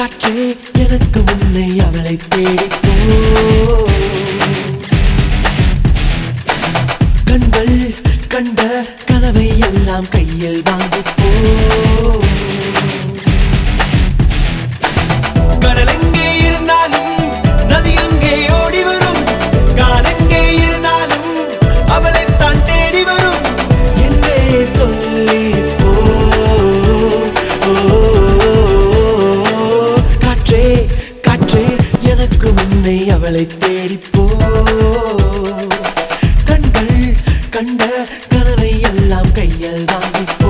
காற்றே எனக்கு முன்னை அவளை தேடி போ கண்கள் கண்ட கனவை எல்லாம் கையில் வாங்கி போ கடல் எங்கே இருந்தாலும் நதி எங்கே ஓடி வரும் காலெங்கே இருந்தாலும் அவளை தான் தேடி வரும் என்றே சொல்லி போ காற்றே காற்றே எனக்கு முன்னை அவளை தேடி போ கண்கள் கண்ட கனவை எல்லாம் கையில் வாங்கி போ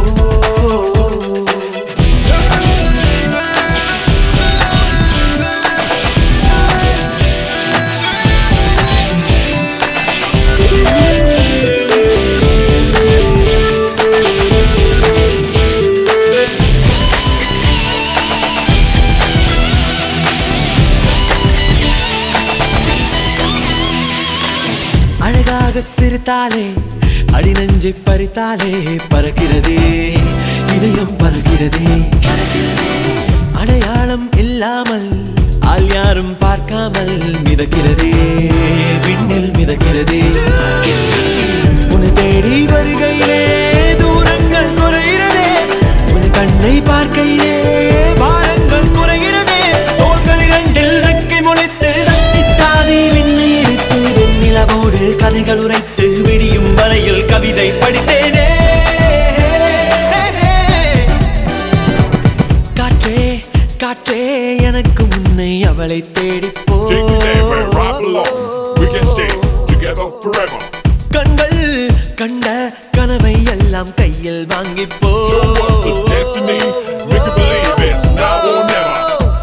அழகாக சிரித்தாலே அடிநஞ்சை பறித்தாலே பறக்கிறதே இதயம் பறக்கிறதே அடையாளம் இல்லாமல் ஆள் யாரும் பார்க்காமல் மிதக்கிறதே விண்ணில் மிதக்கிறதே உன்னை தேடி வருகையிலே தூரங்கள் குறைகிறதே உன் கண்ணை பார்க்கையிலே பாரங்கள் குறைகிறதே தோள்கள் இரண்டில் ரெக்கை முளைத்து ரத்தி தாதி விண்ணை இழுத்து வெண்ணிலவோடு கதைகள் உரைத்து விடியும் வரையில் கவிதை படித்தேனே காற்றே காற்றே எனக்கு முன்னை அவளை தேடி போ Take me there where I belong. We can stay together forever. கண்கள் கண்ட கனவை எல்லாம் கையில் வாங்கி போ Show us the destiny. Make you believe it's now or never.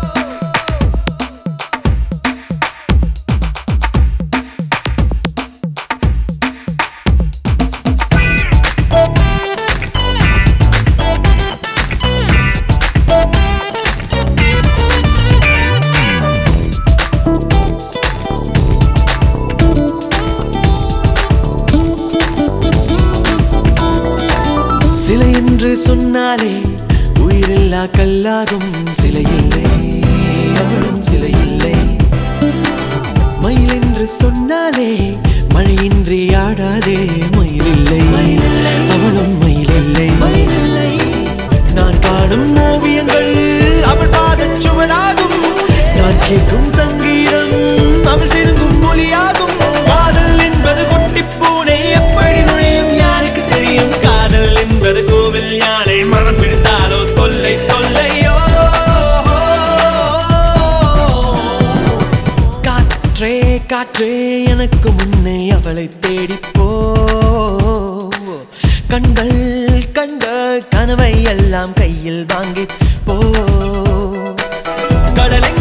சிலை என்று சொன்னாலே உயிரில்லா கல்லாகும் சிலை இல்லை அவளும் சிலை இல்லை மயில் என்று சொன்னாலே மழையின்றி ஆடாதே மயிலில்லை அவளும் மயிலில்லை நான் காணும் ஓவியங்கள் அவள் பாதச் சுவடாகும் நான் கேட்கும் சங்கீதம் அவள் சிறுங்கும் மொழியாகும் காதல் என்பது கொட்டிப் பூனை எப்படி நுழையும் யாருக்கு தெரியும் காதல் என்பது கோவில் யானை மனம் பிடித்தாலோ தொல்லை தொல்லையோ காற்றே காற்றே எனக்கு முன்னே அவளை தேடி போ கண்கள் கண்ட கனவை எல்லாம் கையில் வாங்கி போ கடலை